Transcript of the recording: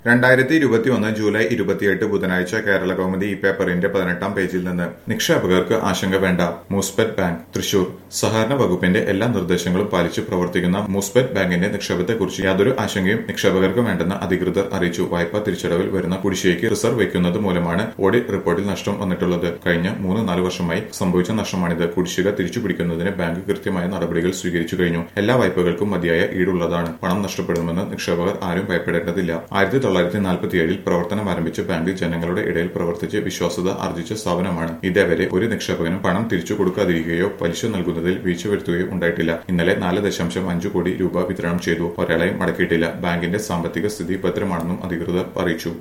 രണ്ടായിരത്തി ഇരുപത്തി ഒന്ന് ജൂലൈ ഇരുപത്തിയെട്ട് ബുധനാഴ്ച കേരള കൗമുദി ഈ പേപ്പറിന്റെ പതിനെട്ടാം പേജിൽ നിന്ന് നിക്ഷേപകർക്ക് ആശങ്ക വേണ്ട മൂസ്പെറ്റ് ബാങ്ക് തൃശൂർ സഹകരണ വകുപ്പിന്റെ എല്ലാ നിർദ്ദേശങ്ങളും പാലിച്ച് പ്രവർത്തിക്കുന്ന മൂസ്പെറ്റ് ബാങ്കിന്റെ നിക്ഷേപത്തെക്കുറിച്ച് യാതൊരു ആശങ്കയും നിക്ഷേപകർക്ക് വേണ്ടെന്ന് അധികൃതർ അറിയിച്ചു വായ്പാ തിരിച്ചടവിൽ വരുന്ന കുടിശ്ശികയ്ക്ക് റിസർവ് വയ്ക്കുന്നത് മൂലമാണ് ഓഡിറ്റ് റിപ്പോർട്ടിൽ നഷ്ടം വന്നിട്ടുള്ളത് കഴിഞ്ഞ മൂന്ന് നാല് വർഷമായി സംഭവിച്ച നഷ്ടമാണിത് കുടിശ്ശിക തിരിച്ചുപിടിക്കുന്നതിന് ബാങ്ക് കൃത്യമായ നടപടികൾ സ്വീകരിച്ചു കഴിഞ്ഞു എല്ലാ വായ്പകൾക്കും മതിയായ ഈടുള്ളതാണ് പണം നഷ്ടപ്പെടുമെന്ന് നിക്ഷേപകർ ആരും ഭയപ്പെടേണ്ടതില്ല ആയിരത്തി തൊള്ളായിരത്തി നാൽപ്പത്തിയേഴിൽ പ്രവർത്തനം ആരംഭിച്ച ബാങ്ക് ജനങ്ങളുടെ ഇടയിൽ പ്രവർത്തിച്ച് വിശ്വാസത ആർജിച്ച സ്ഥാപനമാണ് ഇതേവരെ ഒരു നിക്ഷേപകനും പണം തിരിച്ചു കൊടുക്കാതിരിക്കുകയോ പലിശ നൽകുന്നതിൽ വീഴ്ച വരുത്തുകയോ ഉണ്ടായിട്ടില്ല ഇന്നലെ നാല് ദശാംശം അഞ്ചു കോടി രൂപ വിതരണം ചെയ്തു ഒരാളെയും മടക്കിയിട്ടില്ല ബാങ്കിന്റെ സാമ്പത്തിക സ്ഥിതി ഭദ്രമാണെന്നും അധികൃതർ അറിയിച്ചു